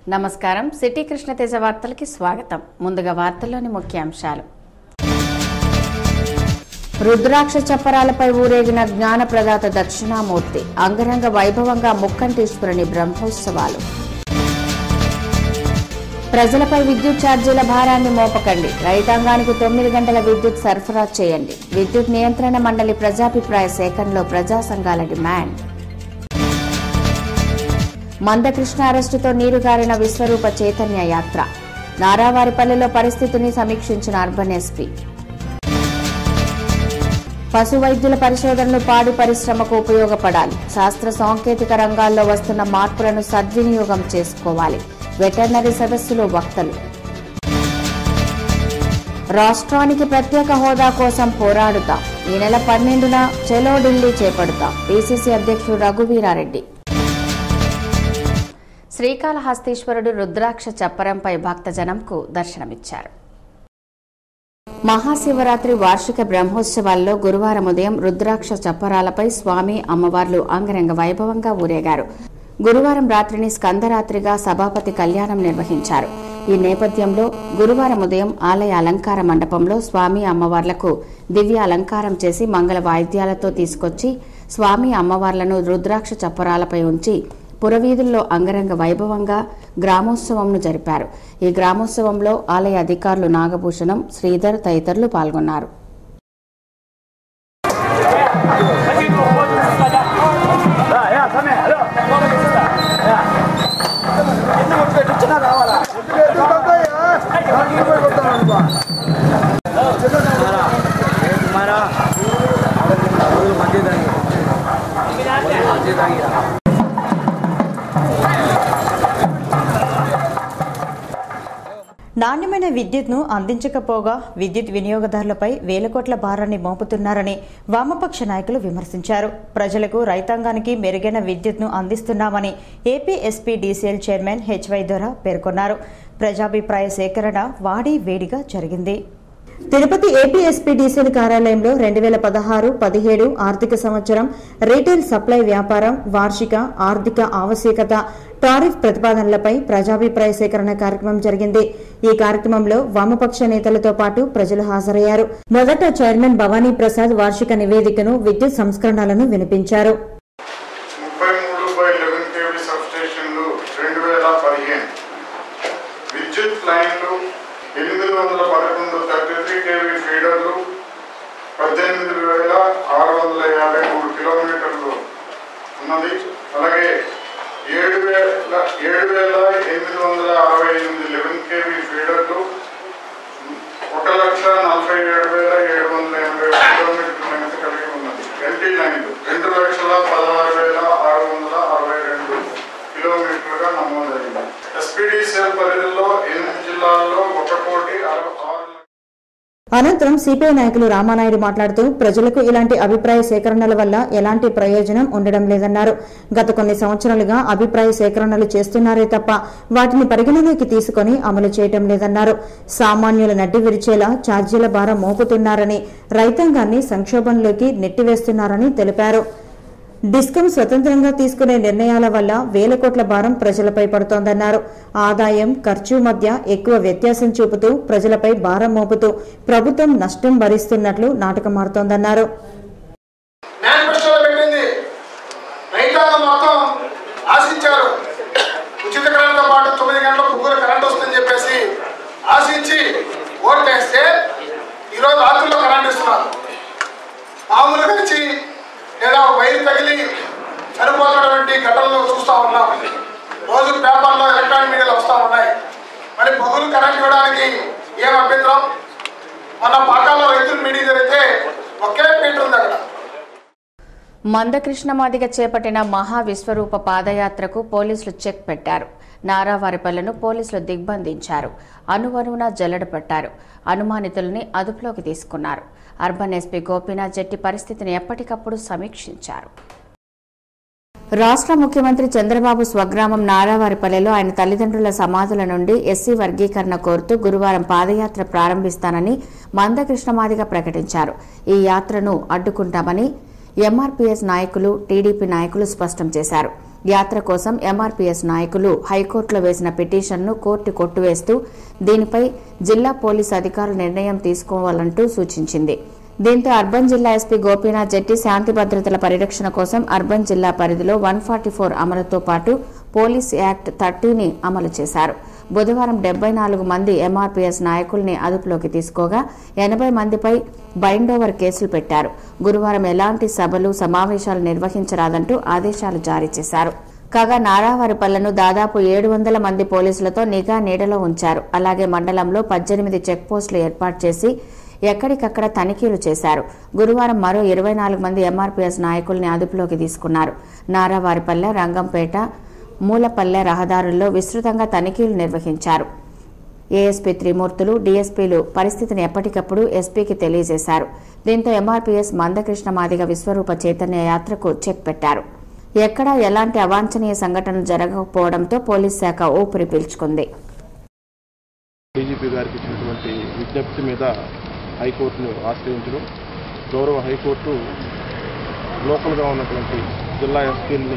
నమస్కారం సిటీ కృష్ణతేజ వార్తలకి స్వాగతం ముందుగా వార్తల్లోని ముఖ్యాంశాలు రుద్రాక్ష చప్పరాలపై ఊరేగిన జ్ఞాన ప్రదాత దక్షిణామూర్తి అంగరంగ వైభవంగా ముక్కంటీశ్వరుని బ్రహ్మోత్సవాలు ప్రజలపై విద్యుత్ ఛార్జీల భారాన్ని మోపకండి రైతాంగానికి తొమ్మిది గంటల విద్యుత్ సరఫరా చేయండి విద్యుత్ నియంత్రణ మండలి ప్రజాభిప్రాయ సేకరణలో ప్రజా సంఘాల డిమాండ్ మందకృష్ణ అరెస్టుతో నీరుగారిన విశ్వరూప చైతన్య యాత్ర నారావారిపల్లిలో పరిస్థితిని సమీక్షించిన అర్బన్ ఎస్పీ పశు వైద్యుల పరిశోధనలు పాడి పరిశ్రమకు ఉపయోగపడాలి శాస్త్ర సాంకేతిక రంగాల్లో వస్తున్న మార్పులను సద్వినియోగం చేసుకోవాలి వెటర్నరీ సదస్సులో వక్తలు రాష్ట్రానికి ప్రత్యేక హోదా కోసం పోరాడుతాం ఈ నెల పన్నెండున చెలో ఢిల్లీ చేపడతాం పిసిసి అధ్యక్షుడు రఘువీరారెడ్డి శ్రీకాళహస్తీశ్వరుడు రుద్రాక్ష చప్పరంపై భక్తజనంకు దర్శనమిచ్చారు మహాశివరాత్రి వార్షిక బ్రహ్మోత్సవాల్లో గురువారం ఉదయం రుద్రాక్ష చప్పరాలపై స్వామి అమ్మవార్లు అంగరంగ వైభవంగా ఊరేగారు గురువారం రాత్రిని స్కందరాత్రిగా సభాపతి కళ్యాణం నిర్వహించారు ఈ నేపథ్యంలో గురువారం ఉదయం ఆలయ అలంకార మండపంలో స్వామి అమ్మవార్లకు దివ్య అలంకారం చేసి మంగళ వాయిద్యాలతో తీసుకొచ్చి స్వామి అమ్మవార్లను రుద్రాక్ష చప్పరాలపై ఉంచి పురవీధుల్లో అంగరంగ వైభవంగా గ్రామోత్సవంను జరిపారు ఈ గ్రామోత్సవంలో ఆలయ అధికారులు నాగభూషణం శ్రీధర్ తదితరులు పాల్గొన్నారు तुम्हारा मजे दांगी मजे दांगी నాణ్యమైన విద్యుత్ను అందించకపోగా విద్యుత్ వినియోగదారులపై వేల కోట్ల భారాన్ని మోపుతున్నారని వామపక్ష నాయకులు విమర్శించారు ప్రజలకు రైతాంగానికి మెరుగైన విద్యుత్ను అందిస్తున్నామని AP SP DCL chairman HY Dora పేర్కొన్నారు ప్రజాభిప్రాయ సేకరణ వాడి వేడిగా జరిగింది తిరుపతి ఏపీఎస్పీడీసీఎల్ కార్యాలయంలో రెండు వేల పదహారు పదిహేడు ఆర్థిక సంవత్సరం రీటైల్ సప్లై వ్యాపారం వార్షిక ఆర్థిక ఆవశ్యకత టారిఫ్ ప్రతిపాదనలపై ప్రజాభిప్రాయ సేకరణ కార్యక్రమం జరిగింది ఈ కార్యక్రమంలో వామపక్ష నేతలతో పాటు ప్రజలు హాజరయ్యారు మొదట చైర్మన్ భవానీ ప్రసాద్ వార్షిక నివేదికను విద్యుత్ సంస్కరణలను వినిపించారు ముప్పై మూడు బై లెవెన్ కేవీ సబ్స్టేషన్లు రెండు వేల పదిహేను విద్యుత్ లైన్లు ఎనిమిది వందల పదకొండు థర్టీ త్రీ కేవీ ఫీడర్లు పద్దెనిమిది వేల ఆరు వందల యాభై మూడు కిలోమీటర్లు ఉన్నది అలాగే ఏడు వేల ఏడు వేల ఎనిమిది వందల అరవై ఎనిమిది లెవెన్ కేవీ ఫీడర్లు ఒక లక్ష నలభై ఏడు వేల ఏడు వందల ఎనభై ఒక కిలోమీటర్ల లెంగ్త్ కలిగి ఉన్నది ఎల్టీ లైన్లు రెండు లక్షల పదహారు వేల ఆరు వందల అరవై రెండు కిలోమీటర్లుగా నమోదైంది ఎస్పీడీసీఎల్ పరిధిలో ఎనిమిది జిల్లాల్లో ఒక కోటి అరవై ఆరు లక్షల అనంతరం సిపిఐ నాయకులు రామానాయుడు మాట్లాడుతూ ప్రజలకు ఇలాంటి అభిప్రాయ సేకరణల వల్ల ఎలాంటి ప్రయోజనం ఉండడం లేదన్నారు గత కొన్ని సంవత్సరాలుగా అభిప్రాయ సేకరణలు చేస్తున్నారే తప్ప వాటిని పరిగణలోకి తీసుకొని అమలు చేయటం లేదన్నారు సామాన్యుల నడ్డి విరిచేలా ఛార్జీల భారం మోపుతున్నారని రైతాంగాన్ని సంక్షోభంలోకి నెట్టివేస్తున్నారని తెలిపారు డిస్కం స్వతంత్రంగా తీసుకునే నిర్ణయాల వల్ల వేల కోట్ల భారం ప్రజలపై పడుతోందన్నారు ఆదాయం ఖర్చు మధ్య ఎక్కువ వ్యత్యాసం చూపుతూ ప్రజలపై భారం మోపుతూ ప్రభుత్వం నష్టం భరిస్తున్నట్లు నాటకమాడుతోందన్నారు మేనిఫెస్టోలో పెట్టింది రైతాంగం మొత్తం ఆశించారు ఉచిత కరెంట్తో పాటు తొమ్మిది గంటల ముగ్గురు కరెంట్ వస్తుందని చెప్పేసి ఆశించి ఓట్లు వేస్తే ఈరోజు రాత్రుల్లో కరెంట్ ఇస్తున్నారు మామూలు కలిసి లేదా వైర్ తగిలి చనిపోతున్నటువంటి ఘటనలు చూస్తూ ఉన్నాం రోజు పేపర్లో ఎలక్ట్రానిక్ మీడియాలో వస్తూ ఉన్నాయి మరి పగులు కరెంట్ ఇవ్వడానికి ఏం అభ్యంతరం మన పాకాల్లో రైతుల మీటింగ్ జరిగితే ఒకే పీట ఉంది అక్కడ మందకృష్ణమాదిగ చేపట్టిన మహా విశ్వరూప పాదయాత్రకు పోలీసులు చెక్ పెట్టారు నారావారిపల్లను పోలీసులు దిగ్బంధించారు అణువణువున జల్లెడ పెట్టారు అనుమానితుల్ని అదుపులోకి తీసుకున్నారు అర్బన్ ఎస్పీ గోపీనాథ్ జెట్టి పరిస్థితిని ఎప్పటికప్పుడు సమీక్షించారు రాష్ట్ర ముఖ్యమంత్రి చంద్రబాబు స్వగ్రామం నారావారిపల్లెలో ఆయన తల్లిదండ్రుల సమాధుల నుండి ఎస్సీ వర్గీకరణ కోరుతూ గురువారం పాదయాత్ర ప్రారంభిస్తానని మందకృష్ణమాదిగ ప్రకటించారు ఈ యాత్రను అడ్డుకుంటామని ఎంఆర్పీఎస్ నాయకులు టీడీపీ నాయకులు స్పష్టం చేశారు యాత్ర కోసం ఎంఆర్పీఎస్ నాయకులు హైకోర్టులో వేసిన పిటిషన్ను కోర్టు కొట్టువేస్తూ దీనిపై జిల్లా పోలీసు అధికారులు నిర్ణయం తీసుకోవాలంటూ సూచించింది దీంతో అర్బన్ జిల్లా ఎస్పీ గోపీనాథ్ జెట్టి శాంతి భద్రతల పరిరక్షణ కోసం అర్బన్ జిల్లా పరిధిలో వన్ ఫార్టీ ఫోర్ అమలుతో పాటు పోలీస్ యాక్ట్ థర్టీని అమలు చేశారు బుధవారం డెబ్బై నాలుగు మంది ఎంఆర్పీఎస్ నాయకుల్ని అదుపులోకి తీసుకోగా ఎనభై మందిపై బైండోవర్ కేసులు పెట్టారు గురువారం ఎలాంటి సభలు సమావేశాలు నిర్వహించరాదంటూ ఆదేశాలు జారీ చేశారు కాగా నారావారిపల్లను దాదాపు ఏడు వందల మంది పోలీసులతో నిఘా నీడలో ఉంచారు అలాగే మండలంలో పద్దెనిమిది చెక్ పోస్టులు ఏర్పాటు చేసి ఎక్కడికక్కడ తనిఖీలు చేశారు గురువారం మరో ఇరవై నాలుగు మంది ఎంఆర్పీఎస్ నాయకుల్ని అదుపులోకి తీసుకున్నారు నారావారిపల్లె రంగంపేట మూలపల్లె రహదారుల్లో విస్తృతంగా తనిఖీలు నిర్వహించారు ఏఎస్పీ త్రిమూర్తులు డీఎస్పీలు పరిస్థితిని ఎప్పటికప్పుడు ఎస్పీకి తెలియజేశారు దీంతో ఎంఆర్పీఎస్ మందకృష్ణ మాదిగ విశ్వరూప చైతన్య యాత్రకు చెక్ పెట్టారు ఎక్కడా ఎలాంటి అవాంఛనీయ సంఘటనలు జరగకపోవడంతో పోలీస్ శాఖ ఊపిరి పీల్చుకుంది డీజీపీ గారికి ఇచ్చినటువంటి విజ్ఞప్తి మీద హైకోర్టును ఆశ్రయించడం గౌరవ హైకోర్టు లోకల్గా ఉన్నటువంటి జిల్లా ఎస్పీని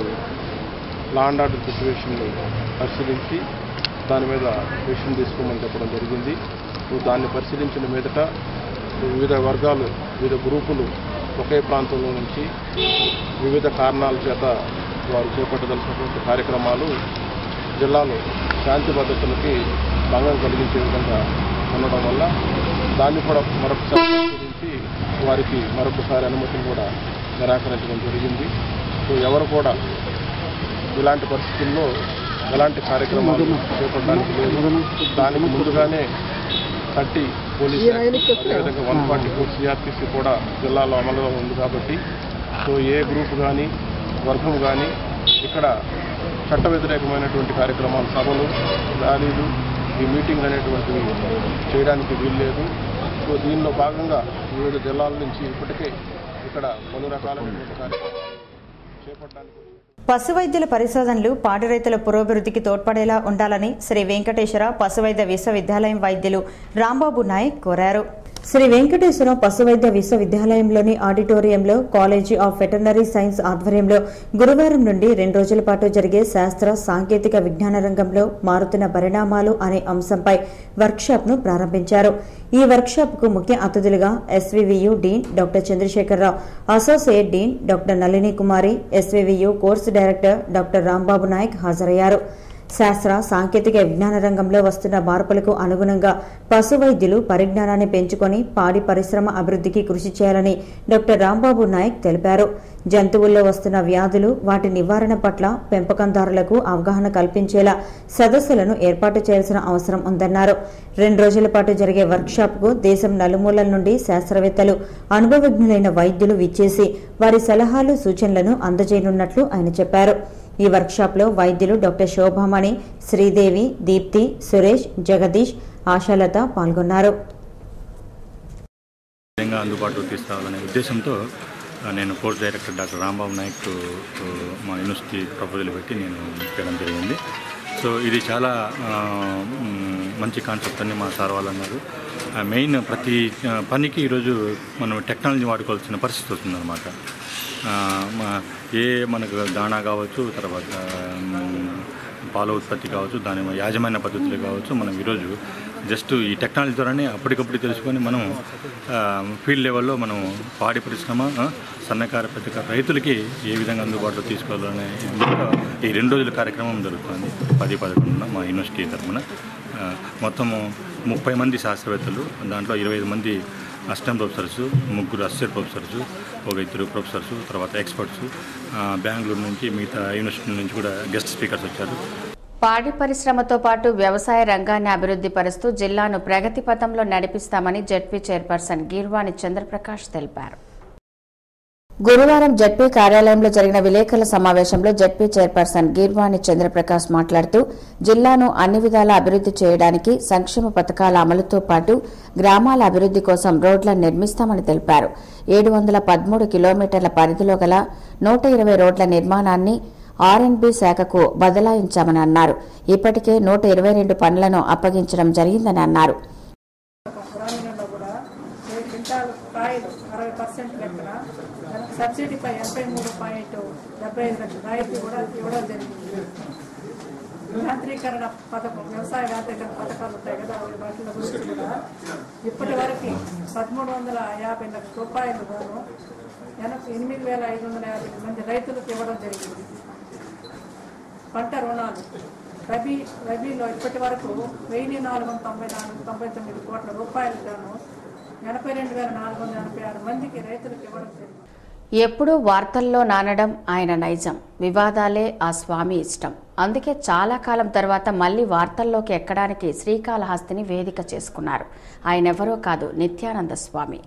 లా అండ్ ఆర్డర్ సిచ్యువేషన్ని పరిశీలించి దాని మీద విషయం తీసుకోమని చెప్పడం జరిగింది సో దాన్ని పరిశీలించిన మీదట వివిధ వర్గాలు వివిధ గ్రూపులు ఒకే ప్రాంతంలో నుంచి వివిధ కారణాల చేత వారు చేపట్టదలసినటువంటి కార్యక్రమాలు జిల్లాలో శాంతి భద్రతలకి భంగం కలిగించే విధంగా ఉండడం వల్ల దాన్ని కూడా మరొకసారి పరిశీలించి వారికి మరొకసారి అనుమతిని కూడా నిరాకరించడం జరిగింది సో ఎవరు కూడా ఇలాంటి పరిస్థితుల్లో ఎలాంటి కార్యక్రమాలు చేపట్టడానికి లేదు దానికి ముందుగానే థర్టీ పోలీస్ యాక్ట్, అదేవిధంగా వన్ ఫార్టీ ఫోర్ సిఆర్పిసి కూడా జిల్లాలో అమలులో ఉంది కాబట్టి సో ఏ గ్రూప్ కానీ వర్గం కానీ ఇక్కడ చట్ట వ్యతిరేకమైనటువంటి కార్యక్రమాలు సభలు ర్యాలీలు ఈ మీటింగ్ అనేటువంటివి చేయడానికి వీల్లేదు సో దీనిలో భాగంగా వివిధ జిల్లాల నుంచి ఇప్పటికే ఇక్కడ పలు రకాలైనటువంటి కార్యక్రమాలు చేపట్టడానికి పశు వైద్యుల పరిశోధనలు పాడి రైతుల పురోభివృద్ధికి తోడ్పడేలా ఉండాలని శ్రీ వెంకటేశ్వర పశువైద్య విశ్వవిద్యాలయం వైద్యులు రాంబాబు నాయక్ కోరారు శ్రీ వెంకటేశ్వర పశువైద్య విశ్వవిద్యాలయంలోని ఆడిటోరియంలో కాలేజీ ఆఫ్ వెటర్నరీ సైన్స్ ఆధ్వర్యంలో గురువారం నుండి రెండు రోజుల పాటు జరిగే శాస్త్ర సాంకేతిక విజ్ఞాన రంగంలో మారుతున్న పరిణామాలు అనే అంశంపై వర్క్షాప్ ను ప్రారంభించారు ఈ వర్క్షాప్ కు ముఖ్య అతిథులుగా SVVU dean doctor Chandrasekhara Rao associate dean doctor Nalini Kumari SVVU course director doctor Rambabu Naik హాజరయ్యారు శాస్త్ర సాంకేతిక విజ్ఞాన రంగంలో వస్తున్న మార్పులకు అనుగుణంగా పశు వైద్యులు పరిజ్ఞానాన్ని పెంచుకొని పాడి పరిశ్రమ అభివృద్ధికి కృషి చేయాలని డాక్టర్ రాంబాబు నాయక్ తెలిపారు జంతువుల్లో వస్తున్న వ్యాధులు వాటి నివారణ పట్ల పెంపకందారులకు అవగాహన కల్పించేలా సదస్సులను ఏర్పాటు చేయాల్సిన అవసరం ఉందన్నారు రెండు రోజుల పాటు జరిగే వర్క్షాప్ కు దేశం నలుమూలల నుండి శాస్త్రవేత్తలు అనుభవజ్ఞులైన వైద్యులు విచ్చేసి వారి సలహాలు సూచనలను అందజేయనున్నట్లు ఆయన చెప్పారు ఈ వర్క్షాప్ లో వైద్యులు డాక్టర్ శోభామణి శ్రీదేవి దీప్తి సురేష్ జగదీష్ ఆశాలత పాల్గొన్నారు విధంగా అందుబాటులోకి తీసుకురావాలనే ఉద్దేశంతో ఆ, నేను course director doctor Rambabu Naik ఆ, మా యూనివర్సిటీ ప్రపోజల్ పెట్టి నేను చేయడం జరిగింది సో ఇది చాలా ఆ, మ్, మంచి కాన్సెప్ట్ అని మా సార్ వాళ్ళు అన్నారు ఆ, మెయిన్ ప్రతి ఆ, పనికి ఈరోజు మనం టెక్నాలజీ వాడుకోవాల్సిన పరిస్థితి వస్తుందన్నమాట ఆ, మా- ఏ మనకు దాణా కావచ్చు తర్వాత మ్, పాల ఉత్పత్తి కావచ్చు దాని యాజమాన్య పద్ధతులు కావచ్చు మనం ఈరోజు జస్ట్ ఈ టెక్నాలజీ ద్వారానే అప్పటికప్పుడు తెలుసుకొని మనం ఆ, ఫీల్డ్ లెవెల్లో మనం పాడి పరిశ్రమ ఆ, సన్నకారు పెద్దకారు రైతులకి ఏ విధంగా అందుబాటులో తీసుకోవాలనే దీంట్లో ఈ రెండు రోజుల కార్యక్రమం జరుగుతుంది పది పదకొండున మా యూనివర్సిటీ తరఫున ఆ, మొత్తము ముప్పై మంది శాస్త్రవేత్తలు దాంట్లో ఇరవై ఐదు మంది అసిస్టెంట్ ప్రొఫెసర్స్ ముగ్గురు అసిస్టెంట్ ప్రొఫెసర్స్ ఒక ఇద్దరు ప్రొఫెసర్స్ తర్వాత ఎక్స్పర్ట్స్ ఆ, బెంగళూరు నుంచి మిగతా యూనివర్సిటీ నుంచి కూడా గెస్ట్ స్పీకర్స్ వచ్చారు పాడి పరిశ్రమతో పాటు వ్యవసాయ రంగాన్ని అభివృద్ధి పరుస్తూ జిల్లాను ప్రగతి పథంలో నడిపిస్తామని జడ్పీ చైర్పర్సన్ గీర్వాణి చంద్రప్రకాష్ తెలిపారు గురువారం జడ్పీ కార్యాలయంలో జరిగిన విలేకరుల సమావేశంలో జడ్పీ చైర్పర్సన్ గీర్వాణి చంద్రప్రకాష్ మాట్లాడుతూ జిల్లాను అన్ని విధాలా అభివృద్ధి చేయడానికి సంక్షేమ పథకాల అమలుతో పాటు గ్రామాల అభివృద్ధి కోసం రోడ్లను నిర్మిస్తామని తెలిపారు ఏడు వందల పదమూడు కిలోమీటర్ల పరిధిలో గల నూట ఇరవై రోడ్ల నిర్మాణాన్ని ఆర్ఎండ్బి శాఖకు బదలాయించామని అన్నారు ఇప్పటికే నూట ఇరవై రెండు పనులను అప్పగించడం జరిగిందని అన్నారు పురాణంలో కూడా ఏ క్వింటాల్ కాయలు అరవై పర్సెంట్ లెక్కన ధన సబ్సిడీపై ఎనభై మూడు పాయింట్ డెబ్బై ఐదు లక్షల రాయితీ కూడా ఇవ్వడం జరిగింది యాంత్రీకరణ పథకం వ్యవసాయ యాంత్రీకరణ పథకాలు ఉంటాయి కదా అవి వాటిల గురించి కూడా ఇప్పటి వరకు పదమూడు వందల యాభై లక్షల రూపాయలు గాను ఎనభై ఎనిమిది వేల ఐదు వందల యాభై మంది రైతులకు ఇవ్వడం జరిగింది పంట రుణాలు రబీ రబీలో ఇప్పటి వరకు వెయ్యి నాలుగు వందల తొంభై నాలుగు తొంభై తొమ్మిది కోట్ల రూపాయలు గాను ఎనభై రెండు వేల నాలుగు వందల ఎనభై ఆరు మందికి రైతులకు ఇవ్వడం జరిగింది ఎప్పుడూ వార్తల్లో నానడం ఆయన నైజం వివాదాలే ఆ స్వామి ఇష్టం అందుకే చాలా కాలం తర్వాత మళ్ళీ వార్తల్లోకి ఎక్కడానికి శ్రీకాళహస్తిని వేదిక చేసుకున్నారు ఆయనెవరో కాదు నిత్యానంద స్వామి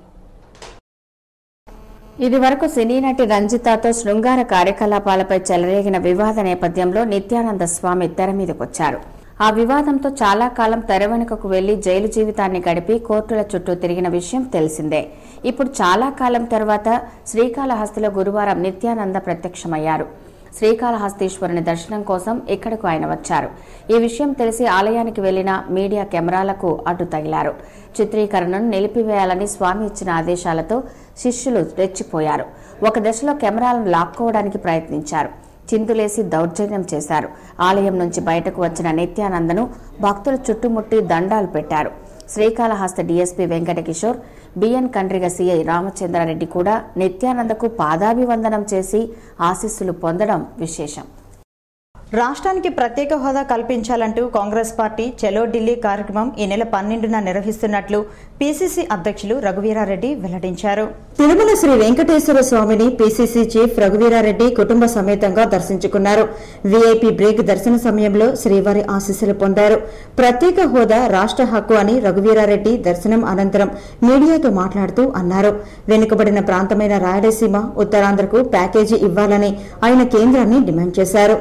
ఇది వరకు సినీ నటి రంజితాతో శృంగార కార్యకలాపాలపై చెలరేగిన వివాద నేపథ్యంలో నిత్యానంద స్వామి తెర మీదకొచ్చారు ఆ వివాదంతో చాలా కాలం తెర వెనుకకు వెళ్లి జైలు జీవితాన్ని గడిపి కోర్టుల చుట్టూ తిరిగిన విషయం తెలిసిందే ఇప్పుడు చాలా కాలం తర్వాత శ్రీకాళహస్తిలో గురువారం నిత్యానంద ప్రత్యక్షమయ్యారు శ్రీకాళహస్తీశ్వరుని దర్శనం కోసం ఇక్కడకు ఆయన వచ్చారు ఈ విషయం తెలిసి ఆలయానికి వెళ్లిన మీడియా కెమెరాలకు అడ్డు తగిలారు చిత్రీకరణను నిలిపివేయాలని స్వామి ఇచ్చిన ఆదేశాలతో శిష్యులు రెచ్చిపోయారు ఒక దశలో కెమెరాలను లాక్కోవడానికి ప్రయత్నించారు చిందులేసి దౌర్జన్యం చేశారు ఆలయం నుంచి బయటకు వచ్చిన నిత్యానందను భక్తులు చుట్టుముట్టి దండాలు పెట్టారు Srikalahasti DSP Venkatakishore BN Kandriga CI Ramachandra Reddy కూడా నిత్యానందకు పాదాభివందనం చేసి ఆశీస్సులు పొందడం విశేషం రాష్ట్రానికి ప్రత్యేక హోదా కల్పించాలంటూ కాంగ్రెస్ పార్టీ చలో ఢిల్లీ కార్యక్రమం ఈ నెల పన్నెండున నిర్వహిస్తున్నట్లు పీసీసీ అధ్యక్షులు రఘువీరారెడ్డి వెల్లడించారు తిరుమల శ్రీ వెంకటేశ్వర స్వామిని పీసీసీ చీఫ్ రఘువీరారెడ్డి కుటుంబ సమేతంగా దర్శించుకున్నారు వీఐపీ బ్రేక్ దర్శన సమయంలో శ్రీవారి ఆశీస్సులు పొందారు ప్రత్యేక హోదా రాష్ట్ర హక్కు అని రఘువీరారెడ్డి దర్శనం అనంతరం మీడియాతో మాట్లాడుతూ అన్నారు వెనుకబడిన ప్రాంతమైన రాయలసీమ ఉత్తరాంధ్రకు ప్యాకేజీ ఇవ్వాలని ఆయన కేంద్రాన్ని డిమాండ్ చేశారు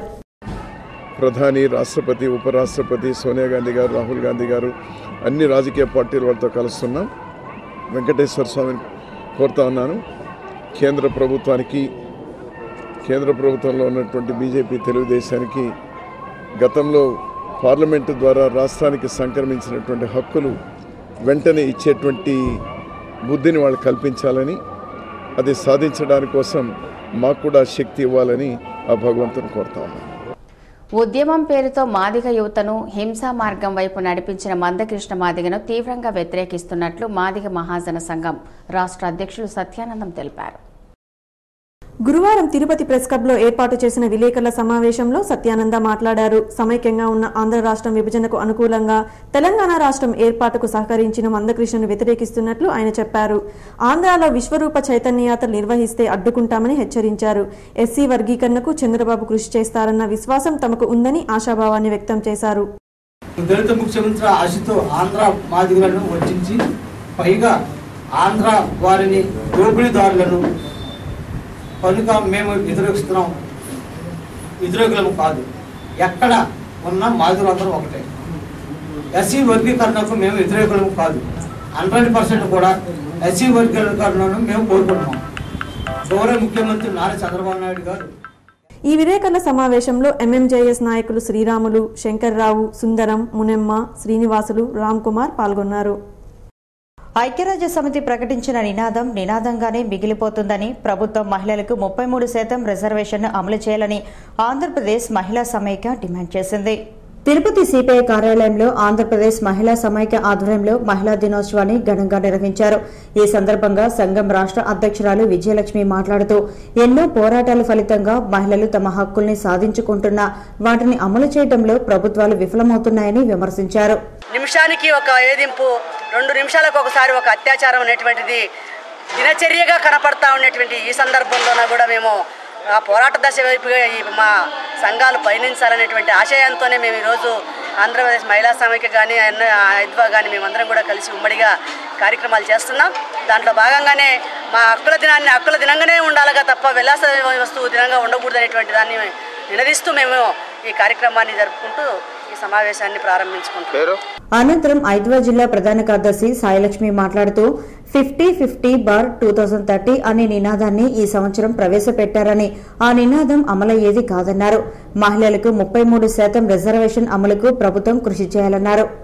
ప్రధాని రాష్ట్రపతి ఉపరాష్ట్రపతి సోనియా గాంధీ గారు రాహుల్ గాంధీ గారు అన్ని రాజకీయ పార్టీల వాళ్ళతో కలుస్తున్నాం వెంకటేశ్వర స్వామిని కోరుతా ఉన్నాను కేంద్ర ప్రభుత్వానికి కేంద్ర ప్రభుత్వంలో ఉన్నటువంటి బీజేపీ తెలుగుదేశానికి గతంలో పార్లమెంటు ద్వారా రాష్ట్రానికి సంక్రమించినటువంటి హక్కులు వెంటనే ఇచ్చేటువంటి బుద్ధిని వాళ్ళు కల్పించాలని అది సాధించడానికి కోసం మాకు కూడా శక్తి ఇవ్వాలని ఆ భగవంతుని కోరుతా ఉన్నాను ఉద్యమం పేరుతో మాదిగ యువతను హింసా మార్గం వైపు నడిపించిన మందకృష్ణ మాదిగను తీవ్రంగా వ్యతిరేకిస్తున్నట్లు మాదిగ మహాజన సంఘం రాష్ట్ర అధ్యక్షులు సత్యానందం తెలిపారు గురువారం తిరుపతి ప్రెస్ క్లబ్లో ఏర్పాటు చేసిన విలేకరుల సమావేశంలో సత్యానంద మాట్లాడారు సమైక్యంగా ఉన్న ఆంధ్ర రాష్ట్రం విభజనకు అనుకూలంగా తెలంగాణ రాష్ట్రం ఏర్పాటుకు సహకరించిన మందకృష్ణను వ్యతిరేకిస్తున్నట్లు ఆయన చెప్పారు ఆంధ్రాలో విశ్వరూప చైతన్యయాత్ర నిర్వహిస్తే అడ్డుకుంటామని హెచ్చరించారు ఎస్సీ వర్గీకరణకు చంద్రబాబు కృషి చేస్తారన్న విశ్వాసం తమకు ఉందని ఆశాభావాన్ని వ్యక్తం చేశారు దళిత ముఖ్యమంత్రి ఆశతో ఆంధ్ర మాదిగలను వంచి పైగా ఆంధ్ర వారిని దోపిడీదారులను కనుక మేము వ్యతిరేకిస్తున్నాం వ్యతిరేకులము కాదు ఎక్కడ ఉన్న మాదిగలందరూ ఒకటే ఎస్సీ వర్గీకరణకు మేము వ్యతిరేకులము కాదు హండ్రెడ్ పర్సెంట్ కూడా ఎస్సీ వర్గీకరణను మేము కోరుకుంటున్నాం గౌరవ ముఖ్యమంత్రి నారా చంద్రబాబు నాయుడు గారు ఈ విలేకరుల సమావేశంలో ఎంఎంజేఎస్ నాయకులు శ్రీరాములు శంకర్రావు సుందరం మునెమ్మ శ్రీనివాసులు రామ్ కుమార్ పాల్గొన్నారు ఐక్యరాజ్య సమితి ప్రకటించిన నినాదం నినాదంగానే మిగిలిపోతుందని ప్రభుత్వం మహిళలకు ముప్పై మూడు శాతం రిజర్వేషన్ను అమలు చేయాలని ఆంధ్రప్రదేశ్ మహిళా సమైక్య డిమాండ్ చేసింది తిరుపతి సిపిఐ కార్యాలయంలో ఆంధ్రప్రదేశ్ మహిళా సమైక్య ఆధ్వర్యంలో మహిళా దినోత్సవాన్ని ఘనంగా నిర్వహించారు ఈ సందర్భంగా సంఘం రాష్ట్ర అధ్యక్షురాలు విజయలక్ష్మి మాట్లాడుతూ ఎన్నో పోరాటాల ఫలితంగా మహిళలు తమ హక్కుల్ని సాధించుకుంటున్నా వాటిని అమలు చేయడంలో ప్రభుత్వాలు విఫలమవుతున్నాయని విమర్శించారు నిమిషానికి ఒక వేధింపు రెండు నిమిషాలకు ఒకసారి ఒక అత్యాచారం అనేటువంటిది దినచర్యగా కనపడతా ఉన్నటువంటి ఈ సందర్భంలోన కూడా మేము ఆ పోరాట దశ వైపుగా ఈ మా సంఘాలు పయనించాలనేటువంటి ఆశయంతోనే మేము ఈరోజు ఆంధ్రప్రదేశ్ మహిళా సమైక్య కానీ ఐద్వా కానీ మేమందరం కూడా కలిసి ఉమ్మడిగా కార్యక్రమాలు చేస్తున్నాం దాంట్లో భాగంగానే మా హక్కుల దినాన్ని హక్కుల దినంగానే ఉండాలిగా తప్ప విలాస వస్తువు దినంగా ఉండకూడదు అనేటువంటి దాన్ని నినదిస్తూ మేము ఈ కార్యక్రమాన్ని జరుపుకుంటూ ఈ సమావేశాన్ని ప్రారంభించుకుంటున్నాం అనంతరం ఐద్వా జిల్లా ప్రధాన కార్యదర్శి సాయిలక్ష్మి మాట్లాడుతూ fifty fifty bar two thousand thirty అనే నినాదాన్ని ఈ సంవత్సరం ప్రవేశపెట్టారని ఆ నినాదం అమలయ్యేది కాదన్నారు మహిళలకు ముప్పై మూడు శాతం రిజర్వేషన్ అమలుకు ప్రభుత్వం కృషి చేయాలన్నారు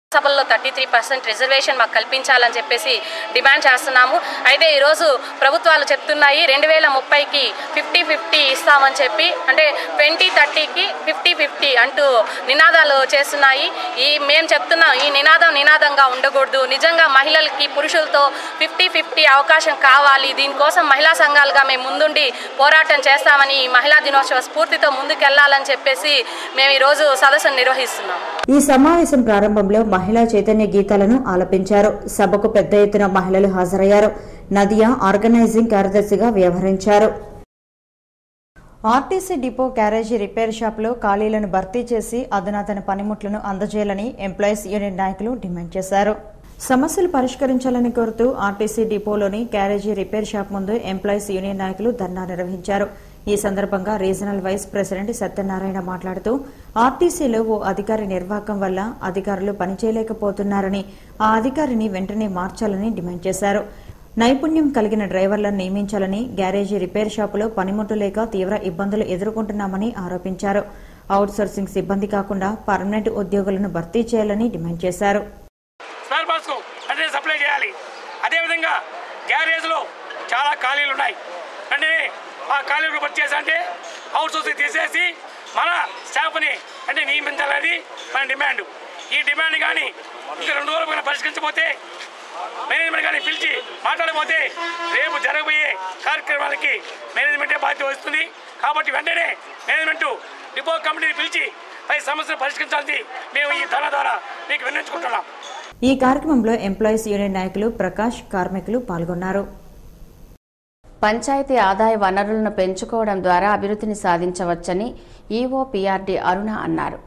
సభల్లో థర్టీ త్రీ పర్సెంట్ రిజర్వేషన్ మాకు కల్పించాలని చెప్పేసి డిమాండ్ చేస్తున్నాము అయితే ఈరోజు ప్రభుత్వాలు చెప్తున్నాయి రెండు వేల ముప్పైకి ఫిఫ్టీ ఫిఫ్టీ ఇస్తామని చెప్పి అంటే ట్వంటీ థర్టీకి ఫిఫ్టీ ఫిఫ్టీ అంటూ నినాదాలు చేస్తున్నాయి ఈ మేము చెప్తున్నాం ఈ నినాదం నినాదంగా ఉండకూడదు నిజంగా మహిళలకి పురుషులతో ఫిఫ్టీ ఫిఫ్టీ అవకాశం కావాలి దీనికోసం మహిళా సంఘాలుగా మేము ముందుండి పోరాటం చేస్తామని ఈ మహిళా దినోత్సవ స్ఫూర్తితో ముందుకెళ్లాలని చెప్పేసి మేము ఈరోజు సదస్సును నిర్వహిస్తున్నాం ఈ సమావేశం ప్రారంభంలో మహిళా చైతన్య గీతాలను ఆలపించారు సభకు పెద్ద ఎత్తున మహిళలు హాజరయ్యారు నదియా ఆర్గనైజింగ్ కార్యదర్శిగా వ్యవహరించారు ఆర్టీసీ డిపో క్యారేజీ రిపేర్ షాప్లో ఖాళీలను భర్తీ చేసి అధునాతన పనిముట్లను అందజేయాలని ఎంప్లాయీస్ యూనియన్ నాయకులు డిమాండ్ చేశారు సమస్యలు పరిష్కరించాలని కోరుతూ ఆర్టీసీ డిపోలోని క్యారేజీ రిపేర్ షాప్ ముందు ఎంప్లాయీస్ యూనియన్ నాయకులు ధర్నా నిర్వహించారు ఈ సందర్భంగా రీజనల్ వైస్ ప్రెసిడెంట్ సత్యనారాయణ మాట్లాడుతూ ఆర్టీసీలో ఓ అధికారి నిర్వాహకం వల్ల అధికారులు పనిచేయలేకపోతున్నారని ఆ అధికారిని వెంటనే మార్చాలని డిమాండ్ చేశారు నైపుణ్యం కలిగిన డ్రైవర్లను నియమించాలని గ్యారేజీ రిపేర్ షాపులో పనిముట్టు లేక తీవ్ర ఇబ్బందులు ఎదుర్కొంటున్నామని ఆరోపించారు అవుట్సోర్సింగ్ సిబ్బంది కాకుండా పర్మనెంట్ ఉద్యోగులను భర్తీ చేయాలని డిమాండ్ చేశారు స్పేర్ పార్ట్స్కు వెంటనే సప్లై చేయాలి అదేవిధంగా గ్యారేజ్లో చాలా ఖాళీలు ఉన్నాయి వెంటనే ఆ ఖాళీలు భర్తీ చేసి అంటే అవుట్ సోర్సింగ్ తీసేసి మన స్టాఫ్ని అంటే నియమించాలని మన డిమాండ్ ఈ డిమాండ్ కానీ ఇంకా రెండు రోజులు కానీ పరిష్కరించకపోతే మేనేజ్మెంట్ కానీ పిలిచి మాట్లాడకపోతే రేపు జరగబోయే కార్యక్రమాలకి మేనేజ్మెంటే బాధ్యత వస్తుంది కాబట్టి వెంటనే మేనేజ్మెంట్ డిపో కమిటీని పిలిచి పై సమస్యను పరిష్కరించాలని మేము ఈ ధన ద్వారా మీకు విన్నవించుకుంటున్నాం ఈ కార్యక్రమంలో ఎంప్లాయీస్ యూనియన్ నాయకులు ప్రకాష్ కార్మికులు పాల్గొన్నారు పంచాయతీ ఆదాయ వనరులను పెంచుకోవడం ద్వారా అభివృద్ధిని సాధించవచ్చని ఈవో పీఆర్డీ అరుణ అన్నారు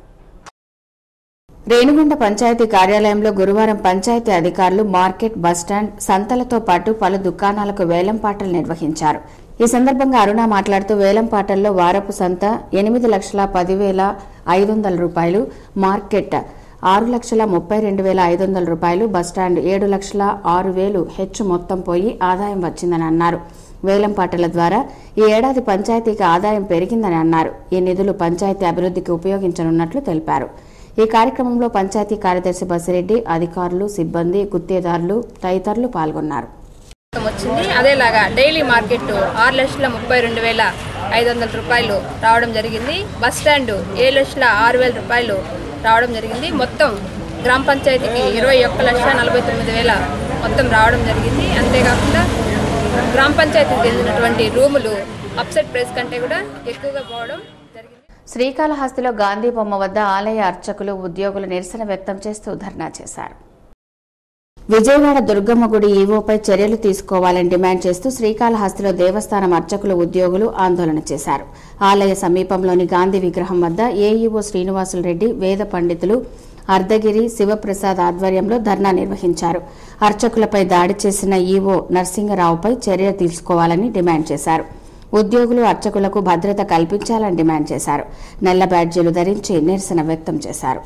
రేణిగుంట పంచాయతీ కార్యాలయంలో గురువారం పంచాయతీ అధికారులు మార్కెట్ బస్టాండ్ సంతలతో పాటు పలు దుకాణాలకు వేలంపాటలు నిర్వహించారు ఈ సందర్భంగా అరుణ మాట్లాడుతూ వేలంపాటల్లో వారపు సంత ఎనిమిది లక్షల పదివేల ఐదు వందల రూపాయలు మార్కెట్ ఆరు లక్షల ముప్పై రెండు వేల ఐదు వందల రూపాయలు బస్టాండ్ ఏడు లక్షల ఆరు వేలు హెచ్చు మొత్తం పోయి ఆదాయం వచ్చిందని అన్నారు వేలంపాటల ద్వారా ఈ ఏడాది పంచాయతీకి ఆదాయం పెరిగిందని అన్నారు ఈ నిధులు పంచాయతీ అభివృద్ధికి ఉపయోగించనున్నట్లు తెలిపారు ఈ కార్యక్రమంలో పంచాయతీ కార్యదర్శి బసిరెడ్డి అధికారులు సిబ్బంది గుత్తేదారులు తదితరులు పాల్గొన్నారు వచ్చింది అదేలాగా డైలీ మార్కెట్ ఆరు లక్షల ముప్పై రెండు వేల ఐదు వందల రూపాయలు రావడం జరిగింది బస్ స్టాండ్ ఏడు లక్షల ఆరు వేల రూపాయలు రావడం జరిగింది మొత్తం గ్రామ పంచాయతీకి ఇరవై ఒక్క లక్ష నలభై తొమ్మిది వేల మొత్తం రావడం జరిగింది అంతేకాకుండా గ్రామ పంచాయతీకి చెందినటువంటి రూములు అప్సెట్ ప్రైస్ కంటే కూడా ఎక్కువగా పోవడం జరిగింది శ్రీకాళహస్తిలో గాంధీ బొమ్మ వద్ద ఆలయ అర్చకులు ఉద్యోగులు నిరసన వ్యక్తం చేస్తూ ధర్నా చేశారు విజయవాడ దుర్గమ్మ గుడి ఈవోపై చర్యలు తీసుకోవాలని డిమాండ్ చేస్తూ శ్రీకాళహస్తిలో దేవస్థానం అర్చకులు ఉద్యోగులు ఆందోళన చేశారు ఆలయ సమీపంలోని గాంధీ విగ్రహం వద్ద ఏఈఓ శ్రీనివాసులు రెడ్డి వేద పండితులు అర్ధగిరి శివప్రసాద్ ఆధ్వర్యంలో ధర్నా నిర్వహించారు అర్చకులపై దాడి చేసిన ఈవో నరసింగరావుపై చర్య తీసుకోవాలని డిమాండ్ చేశారు ఉద్యోగులు అర్చకులకు భద్రత కల్పించాలని డిమాండ్ చేశారు నల్ల బ్యాడ్జీలు ధరించి నిరసన వ్యక్తం చేశారు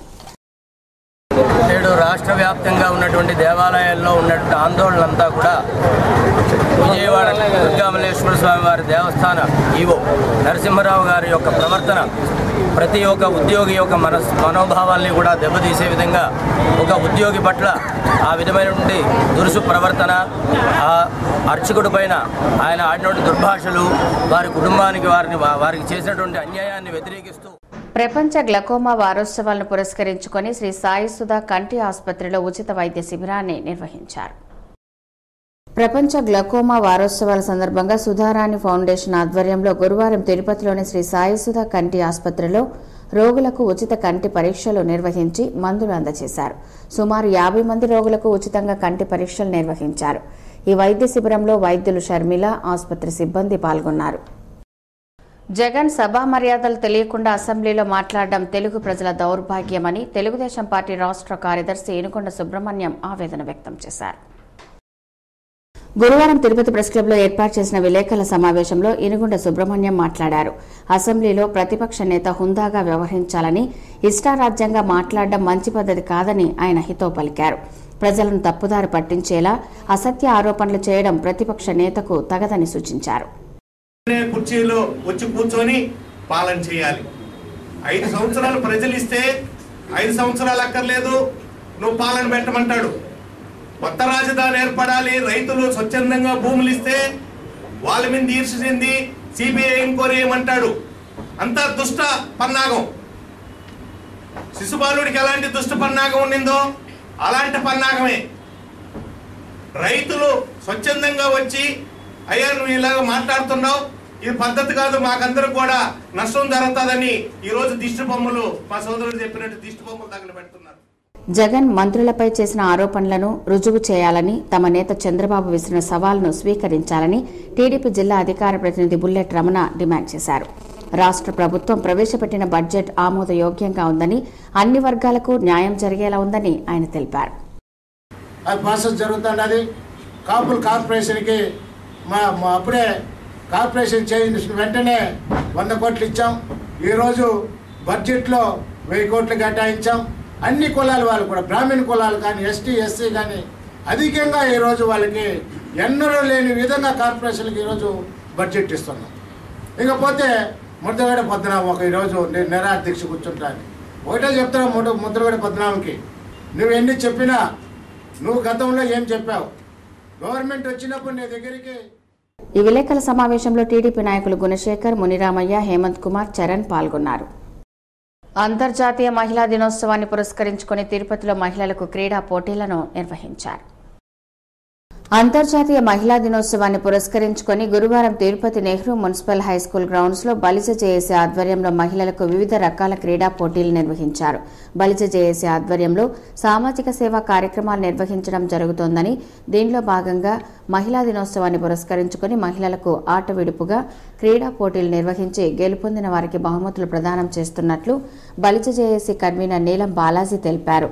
నేడు రాష్ట్ర వ్యాప్తంగా ఉన్నటువంటి దేవాలయాల్లో ఉన్నటువంటి ఆందోళనంతా కూడా విజయవాడ దుర్గామలేశ్వర స్వామి వారి దేవస్థాన ఈవో నరసింహరావు గారి యొక్క ప్రవర్తన ప్రతి ఒక్క ఉద్యోగి యొక్క మన మనోభావాల్ని కూడా దెబ్బతీసే విధంగా ఒక ఉద్యోగి పట్ల ఆ విధమైనటువంటి దురుసు ప్రవర్తన ఆ అర్చకుడి పైన ఆయన ఆడినటువంటి దుర్భాషలు వారి కుటుంబానికి వారిని వారికి చేసినటువంటి అన్యాయాన్ని వ్యతిరేకిస్తూ ప్రపంచ గ్లకోమా వారోత్సవాలను పురస్కరించుకొని శ్రీ సాయి సుధా కంటి ఆసుపత్రిలో ఉచిత వైద్య శిబిరాన్ని నిర్వహించారు ప్రపంచ గ్లకోమా వారోత్సవాల సందర్భంగా సుధారాణి ఫౌండేషన్ ఆధ్వర్యంలో గురువారం తిరుపతిలోని శ్రీ సాయి సుధా కంటి ఆసుపత్రిలో రోగులకు ఉచిత కంటి పరీక్షలు నిర్వహించి మందులు అందజేశారు సుమారు యాభై మంది రోగులకు ఉచితంగా కంటి పరీక్షలు నిర్వహించారు ఈ వైద్య శిబిరంలో వైద్యులు షర్మిల ఆసుపత్రి సిబ్బంది పాల్గొన్నారు జగన్ సభా మర్యాదలు తెలియకుండా అసెంబ్లీలో మాట్లాడడం తెలుగు ప్రజల దౌర్భాగ్యమని తెలుగుదేశం పార్టీ రాష్ట్ర కార్యదర్శి ఏనుకొండ సుబ్రహ్మణ్యం ఆవేదన వ్యక్తం చేశారు గురువారం తిరుపతి ప్రెస్ క్లబ్లో ఏర్పాటు చేసిన విలేకరుల సమావేశంలో ఇనుగుండ సుబ్రహ్మణ్యం మాట్లాడారు అసెంబ్లీలో ప్రతిపక్ష నేత హుందాగా వ్యవహరించాలని ఇష్టారాజ్యంగా మాట్లాడడం మంచి పద్ధతి కాదని ఆయన హితో పలికారు ప్రజలను తప్పుదారి పట్టించేలా అసత్య ఆరోపణలు చేయడం ప్రతిపక్ష నేతకు తగదని సూచించారు కుర్చీలో వచ్చి కూర్చొని పాలన చేయాలి ఐదు సంవత్సరాలు ప్రజలు ఇస్తే ఐదు సంవత్సరాలు అక్కర్లేదు నువ్వు పాలన పెట్టమంటాడు కొత్త రాజధాని ఏర్పడాలి రైతులు స్వచ్ఛందంగా భూములు ఇస్తే వాళ్ళ మీద ఈర్ష చెంది సిబిఐ ఎంక్వైరీ ఏమంటాడు అంతా దుష్ట పన్నాగం శిశుబాలుడికి ఎలాంటి దుష్ట పన్నాగం ఉండిందో అలాంటి పన్నాగమే రైతులు స్వచ్ఛందంగా వచ్చి అయ్యా నువ్వు ఇలాగ మాట్లాడుతున్నావు ఇది పద్ధతి కాదు మాకందరూ కూడా నష్టం జరుగుతుందని ఈ రోజు దిష్టి బొమ్మలు మా సోదరుడు చెప్పినట్టు దిష్టి బొమ్మలు తగలబెడుతున్నారు జగన్ మంత్రులపై చేసిన ఆరోపణలను రుజువు చేయాలని తమ నేత చంద్రబాబు విసిరిన సవాల్ను స్వీకరించాలని టీడీపీ జిల్లా అధికార ప్రతినిధి బుల్లెట్ రమణ డిమాండ్ చేశారు రాష్ట్ర ప్రభుత్వం ప్రవేశపెట్టిన బడ్జెట్ ఆమోదయోగ్యంగా ఉందని అన్ని వర్గాలకు న్యాయం జరిగేలా ఉందని ఆయన తెలిపారు అది ప్రాసెస్ జరుగుతుంది కాపుల్ కార్పొరేషన్కి మా మా అప్పుడే కార్పొరేషన్ చేసిన వెంటనే వంద కోట్లు ఇచ్చాం ఈరోజు బడ్జెట్లో వెయ్యి కోట్లు కేటాయించాం అన్ని కులాల వాళ్ళు కూడా బ్రాహ్మణ కులాలు కానీ ఎస్టీ ఎస్సీ కానీ అధికంగా ఈరోజు వాళ్ళకి ఎన్నడూ లేని విధంగా కార్పొరేషన్కి ఈరోజు బడ్జెట్ ఇస్తున్నాం ఇకపోతే ముద్రగడ పద్మనాభం ఒక ఈరోజు నేను నిరాదీక్ష కూర్చుంటాను ఒకటే చెప్తాను ముద్ర ముద్రగడ పద్మనాభంకి నువ్వు ఎన్ని చెప్పినా నువ్వు గతంలో ఏం చెప్పావు గవర్నమెంట్ వచ్చినప్పుడు నీ దగ్గరికి ఈ విలేకరుల సమావేశంలో టీడీపీ నాయకులు గుణశేఖర్ మునిరామయ్య హేమంత్ కుమార్ చరణ్ పాల్గొన్నారు అంతర్జాతీయ మహిళా దినోత్సవాన్ని పురస్కరించుకుని తిరుపతిలో మహిళలకు క్రీడా పోటీలను నిర్వహించారు అంతర్జాతీయ మహిళా దినోత్సవాన్ని పురస్కరించుకుని గురువారం Tirupati Nehru municipal high school grounds లో బలిజ జేఏసీ ఆధ్వర్యంలో మహిళలకు వివిధ రకాల క్రీడా పోటీలు నిర్వహించారు బలిజ జేఏసీ ఆధ్వర్యంలో సామాజిక సేవా కార్యక్రమాలు నిర్వహించడం జరుగుతోందని దీనిలో భాగంగా మహిళా దినోత్సవాన్ని పురస్కరించుకుని మహిళలకు ఆట విడుపుగా క్రీడా పోటీలు నిర్వహించి గెలుపొందిన వారికి బహుమతులు ప్రదానం చేస్తున్నట్లు బలిజ జేఏసీ కన్వీనర్ నీలం బాలాజీ తెలిపారు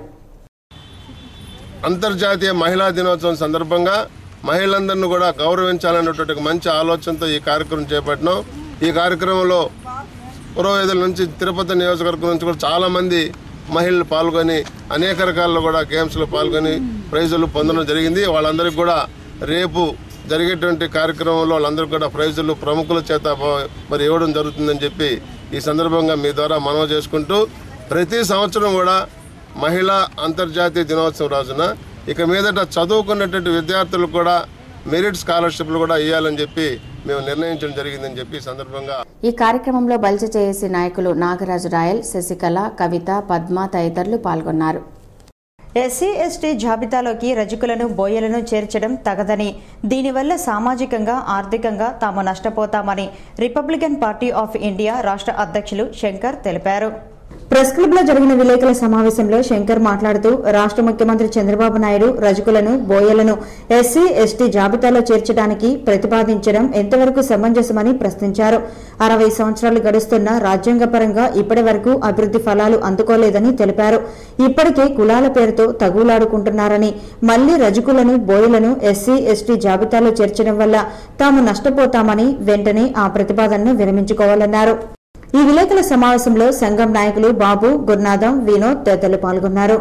అంతర్జాతీయ మహిళా దినోత్సవం సందర్భంగా మహిళలందరినీ కూడా గౌరవించాలన్నటువంటి ఒక మంచి ఆలోచనతో ఈ కార్యక్రమం చేపట్టినాం ఈ కార్యక్రమంలో పురోవేదుల నుంచి తిరుపతి నియోజకవర్గం నుంచి కూడా చాలా మంది మహిళలు పాల్గొని అనేక రకాల్లో కూడా గేమ్స్లో పాల్గొని ప్రైజులు పొందడం జరిగింది వాళ్ళందరికీ కూడా రేపు జరిగేటువంటి కార్యక్రమంలో వాళ్ళందరికీ కూడా ప్రైజులు ప్రముఖుల చేత బ- మరి ఇవ్వడం జరుగుతుందని చెప్పి ఈ సందర్భంగా మీ ద్వారా మనవి చేసుకుంటూ ప్రతి సంవత్సరం కూడా మహిళా అంతర్జాతీయ దినోత్సవం రోజున ఇక మీదట చదువుకున్నటువంటి విద్యార్థులకు కూడా మెరిట్ స్కాలర్షిప్లు కూడా ఇవ్వాలని చెప్పి మేము నిర్ణయించడం జరిగిందని చెప్పి ఈ సందర్భంగా ఈ కార్యక్రమంలో బలిజ జేఏసీ నాయకులు నాగరాజు రాయల్ శశికళ కవిత పద్మ తదితరులు పాల్గొన్నారు ఎస్సీ ఎస్టీ జాబితాలోకి రజకులను బోయలను చేర్చడం తగదని దీనివల్ల సామాజికంగా ఆర్థికంగా తాము నష్టపోతామని రిపబ్లికన్ పార్టీ ఆఫ్ ఇండియా రాష్ట్ర అధ్యక్షులు శంకర్ తెలిపారు ప్రెస్ క్లబ్ లో జరిగిన విలేకరుల సమావేశంలో శంకర్ మాట్లాడుతూ రాష్ట్ర ముఖ్యమంత్రి చంద్రబాబు నాయుడు రజకులను బోయలను ఎస్సీ ఎస్టీ జాబితాలో చేర్చడానికి ప్రతిపాదించడం ఎంతవరకు సమంజసమని ప్రశ్నించారు అరవై సంవత్సరాలు గడుస్తున్న రాజ్యాంగపరంగా ఇప్పటి వరకు అభివృద్ధి ఫలాలు అందుకోలేదని తెలిపారు ఇప్పటికే కులాల పేరుతో తగులాడుకుంటున్నారని మళ్లీ రజకులను బోయలను ఎస్సీ ఎస్టీ జాబితాలో చేర్చడం వల్ల తాము నష్టపోతామని వెంటనే ఆ ప్రతిపాదనను విరమించుకోవాలన్నారు ఈ విలేకరుల సమావేశంలో సంఘం నాయకులు బాబు గురునాథం వినోద్ తదితరులు పాల్గొన్నారు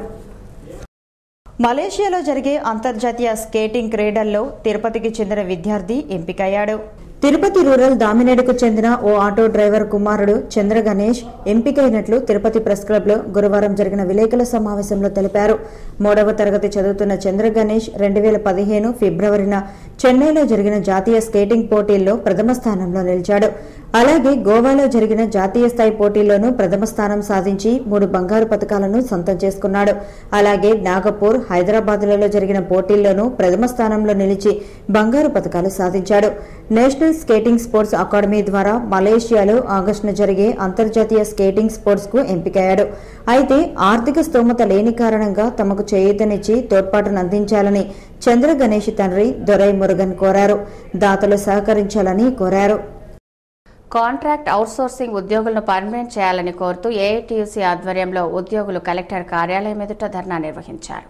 మలేషియాలో జరిగే అంతర్జాతీయ స్కేటింగ్ క్రీడల్లో తిరుపతికి చెందిన విద్యార్థి ఎంపికయ్యాడు తిరుపతి రూరల్ దామినేడుకు చెందిన ఓ ఆటో డ్రైవర్ కుమారుడు చంద్ర గణేష్ ఎంపికైనట్లు తిరుపతి ప్రెస్ క్లబ్ లో గురువారం జరిగిన విలేకరుల సమావేశంలో తెలిపారు మూడవ తరగతి చదువుతున్న చంద్ర గణేష్ రెండు వేల పదిహేను ఫిబ్రవరిన చెన్నైలో జరిగిన జాతీయ స్కేటింగ్ పోటీల్లో ప్రథమ స్థానంలో నిలిచాడు అలాగే గోవాలో జరిగిన జాతీయ స్థాయి పోటీల్లోనూ ప్రథమ స్థానం సాధించి మూడు బంగారు పథకాలను సొంతం చేసుకున్నాడు అలాగే నాగపూర్ హైదరాబాద్లలో జరిగిన పోటీల్లోనూ ప్రథమ స్థానంలో నిలిచి బంగారు పథకాలు సాధించాడు నేషనల్ స్కేటింగ్ స్పోర్ట్స్ అకాడమీ ద్వారా మలేషియాలో ఆగస్టున జరిగే అంతర్జాతీయ స్కేటింగ్ స్పోర్ట్స్ కు ఎంపికయ్యాడు అయితే ఆర్థిక స్తోమత లేని కారణంగా తమకు చేయూతనిచ్చి తోడ్పాటును అందించాలని చంద్ర గణేష్ తండ్రి దొరై మురుగన్ కోరారు దాతలు సహకరించాలని కోరారు కాంట్రాక్ట్ అవుట్సోర్సింగ్ ఉద్యోగులను పర్మనెంట్ చేయాలని కోరుతూ ఏఐటీయూసీ ఆధ్వర్యంలో ఉద్యోగులు కలెక్టర్ కార్యాలయం ఎదుట ధర్నా నిర్వహించారు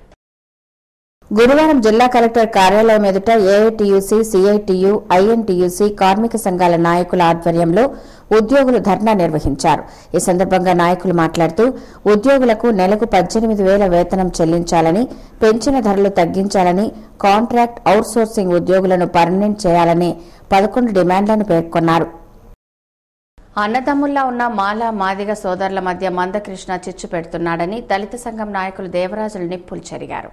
గురువారం జిల్లా కలెక్టర్ కార్యాలయం ఎదుట ఏఐటీయూసీ సిఐటియు ఐఎన్టీయూసీ కార్మిక సంఘాల నాయకుల ఆధ్వర్యంలో ఉద్యోగులు ధర్నా నిర్వహించారు ఈ సందర్భంగా నాయకులు మాట్లాడుతూ ఉద్యోగులకు నెలకు పద్దెనిమిది వేల వేతనం చెల్లించాలని పెంచిన ధరలు తగ్గించాలని కాంట్రాక్ట్ అవుట్సోర్సింగ్ ఉద్యోగులను పర్మనెంట్ చేయాలని పదకొండు డిమాండ్లను పేర్కొన్నారు అన్నదమ్ముల్లా ఉన్న మాల మాదిగ సోదరుల మధ్య మందకృష్ణ చిచ్చు పెడుతున్నాడని దళిత సంఘం నాయకులు దేవరాజులు నిప్పులు చెరిగారు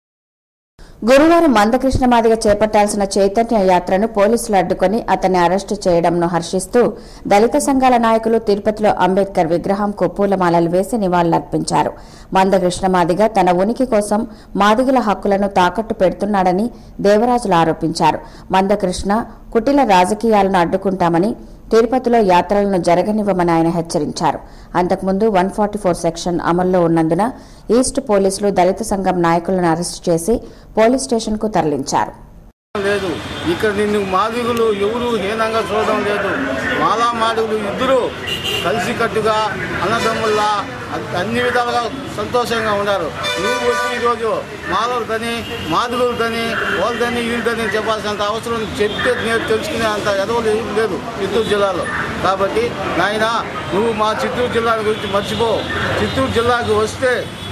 గురువారం మందకృష్ణ మాదిగ చేపట్టాల్సిన చైతన్య యాత్రను పోలీసులు అడ్డుకొని అతన్ని అరెస్టు చేయడంను హర్షిస్తూ దళిత సంఘాల నాయకులు తిరుపతిలో అంబేద్కర్ విగ్రహంకు పూలమాలలు వేసి నివాళులర్పించారు మందకృష్ణ మాదిగ తన ఉనికి కోసం మాదిగల హక్కులను తాకట్టు పెడుతున్నాడని దేవరాజులు ఆరోపించారు మందకృష్ణ కుటిల రాజకీయాలను అడ్డుకుంటామని తిరుపతిలో యాత్రలను జరగనివ్వమని ఆయన హెచ్చరించారు అంతకుముందు వన్ ఫార్టీ ఫోర్ సెక్షన్ అమల్లో ఉన్నందున ఈస్ట్ పోలీసులు దళిత సంఘం నాయకులను అరెస్టు చేసి పోలీస్ స్టేషన్కు తరలించారు లేదు ఇక్కడ నిన్ను మాదిగులు ఎవరు హీనంగా చూడడం లేదు మాలా మాదిగులు ఇద్దరు కలిసికట్టుగా అన్నదమ్ముల్లా అ- అన్ని విధాలుగా సంతోషంగా ఉన్నారు నువ్వు వచ్చి ఈరోజు మాలలదని మాదిగులదని వాళ్ళదని వీళ్ళదని చెప్పాల్సినంత అవసరం చెప్తే నేను తెలుసుకునే అంత ఎదవలు ఏం లేదు చిత్తూరు జిల్లాలో కాబట్టి నాయన నువ్వు మా చిత్తూరు జిల్లా గురించి మర్చిపో చిత్తూరు జిల్లాకు వస్తే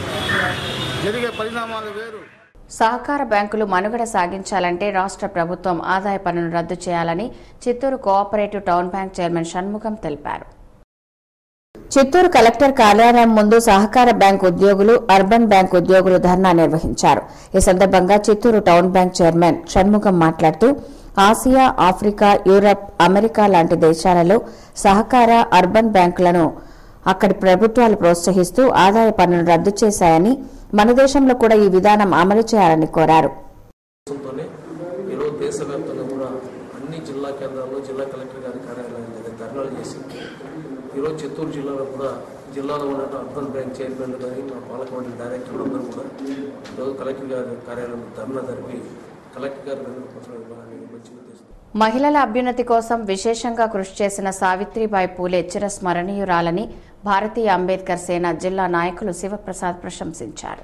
జరిగే పరిణామాలు వేరు సహకార బ్యాంకులు మనుగడ సాగించాలంటే రాష్ట్ర ప్రభుత్వం ఆదాయ పన్నును రద్దు చేయాలని Chittoor cooperative town bank chairman Shanmugham తెలిపారు చిత్తూరు కలెక్టర్ కార్యాలయం ముందు సహకార బ్యాంక్ ఉద్యోగులు అర్బన్ బ్యాంక్ ఉద్యోగులు ధర్నా నిర్వహించారు ఈ సందర్భంగా Chittoor town bank chairman Shanmugham మాట్లాడుతూ ఆసియా ఆఫ్రికా యూరప్ అమెరికా లాంటి దేశాలలో సహకార అర్బన్ బ్యాంకులను అక్కడి ప్రభుత్వాలు ప్రోత్సహిస్తూ ఆదాయ పన్నును రద్దు చేశాయని మన దేశంలో కూడా ఈ విధానం అమలు చేయాలని కోరారు ఉద్దేశంతోనే ఈరోజు దేశవ్యాప్తంగా కూడా అన్ని జిల్లా కేంద్రాల్లో జిల్లా కలెక్టర్ గారి కార్యాలయం దగ్గర ధర్నాలు చేసి ఈరోజు చిత్తూరు జిల్లాలో కూడా జిల్లాలో ఉన్న అర్బన్ బ్యాంక్ చైర్మన్లు కానీ మా పాలక మండలి డైరెక్టర్లు అందరూ కూడా ఈరోజు కలెక్టర్ గారి కార్యాలయంలో ధర్నా జరిపి కలెక్టర్ గారి వినతి పత్రం ఇవ్వాలని మంచి ఉద్దేశం మహిళల అభ్యున్నతి కోసం విశేషంగా కృషి చేసిన సావిత్రిబాయి పూలే చిరస్మరణీయురాలని భారతీయ అంబేద్కర్ సేన జిల్లా నాయకులు శివప్రసాద్ ప్రశంసించారు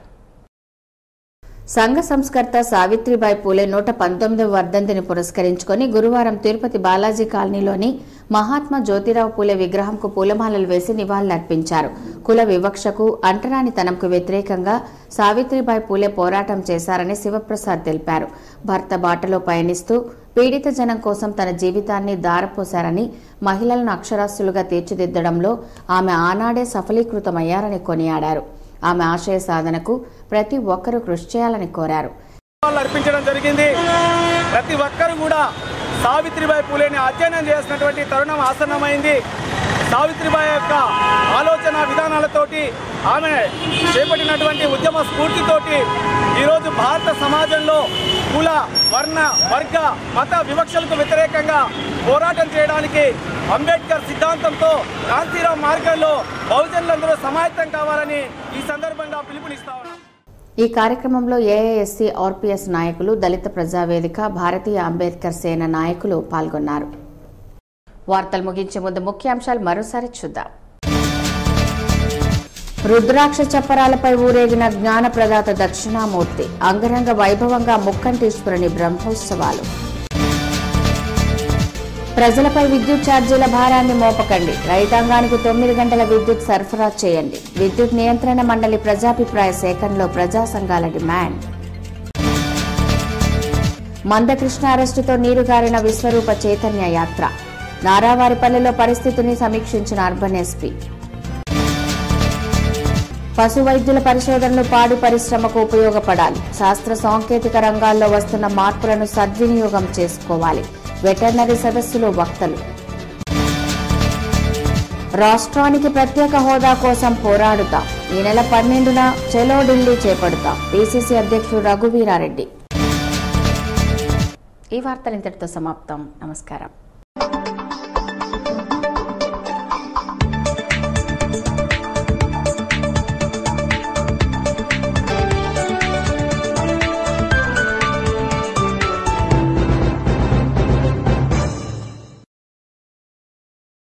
సంఘ సంస్కర్త సావిత్రిబాయి పూలే నూట పంతొమ్మిదవ వర్ధంతిని పురస్కరించుకొని గురువారం తిరుపతి బాలాజీ కాలనీలోని మహాత్మా జ్యోతిరావు పూలే విగ్రహంకు పూలమాలలు వేసి నివాళులర్పించారు కుల వివక్షకు అంటరానితనంకు వ్యతిరేకంగా సావిత్రిబాయి పూలే పోరాటం చేశారని శివప్రసాద్ తెలిపారు భర్త బాటలో పయనిస్తూ పీడిత జనం కోసం తన జీవితాన్ని దారపోశారని మహిళలను అక్షరాస్యులుగా తీర్చిదిద్దడంలో ఆమె ఆనాడే సఫలీకృతమయ్యారని కొనియాడారు ఆమె ఆశయ సాధనకు ప్రతి ఒక్కరూ కృషి చేయాలని కోరారు వాళ్ళు అర్పించడం జరిగింది ప్రతి ఒక్కరు కూడా సావిత్రిబాయి పూలేని అధ్యయనం చేసినటువంటి తరుణం ఆసన్నమైంది సావిత్రిబాయి యొక్క ఆలోచన విధానాలతోటి ఆమె చేపట్టినటువంటి ఉద్యమ స్ఫూర్తితోటి ఈరోజు భారత సమాజంలో కుల వర్ణ వర్గ మత వివక్షలకు వ్యతిరేకంగా పోరాటం చేయడానికి అంబేద్కర్ సిద్ధాంతంతో కాంతిరామ్ మార్గంలో బహుజనులందరూ సమాయత్తం కావాలని ఈ సందర్భంగా పిలుపునిస్తా ఉన్నాం ఈ కార్యక్రమంలో ఏఐఎస్సీ ఆర్పీఎస్ నాయకులు దళిత ప్రజావేదిక భారతీయ అంబేద్కర్ సేన నాయకులు పాల్గొన్నారు వార్తలు ముగించే ముందు ముఖ్యాంశాలు మరోసారి చూద్దాం రుద్రాక్ష చప్పరాలపై ఊరేగిన జ్ఞానప్రదాత దక్షిణామూర్తి అంగరంగ వైభవంగా ముక్కంటీశ్వరుని బ్రహ్మోత్సవాలు ప్రజలపై విద్యుత్ ఛార్జీల భారాన్ని మోపకండి రైతాంగానికి తొమ్మిది గంటల విద్యుత్ సరఫరా చేయండి విద్యుత్ నియంత్రణ మండలి ప్రజాభిప్రాయ సేకరణలో ప్రజా సంఘాల డిమాండ్ మందకృష్ణ అరెస్టుతో నీరుగారిన విశ్వరూప చైతన్య యాత్ర నారావారిపల్లెలో పరిస్థితిని సమీక్షించిన అర్బన్ ఎస్పీ పశు వైద్యుల పరిశోధనలు పాడి పరిశ్రమకు ఉపయోగపడాలి శాస్త్ర సాంకేతిక రంగాల్లో వస్తున్న మార్పులను సద్వినియోగం చేసుకోవాలి వెటర్నరీ సదస్సులో వక్తలు రాష్ట్రానికి ప్రత్యేక హోదా కోసం పోరాడుతాం ఈ నెల పన్నెండున చెలో ఢిల్లీ చేపడతాం పిసిసి అధ్యక్షుడు రఘువీరారెడ్డి ఈ వార్తలు ఇంతటితో సమాప్తం నమస్కారం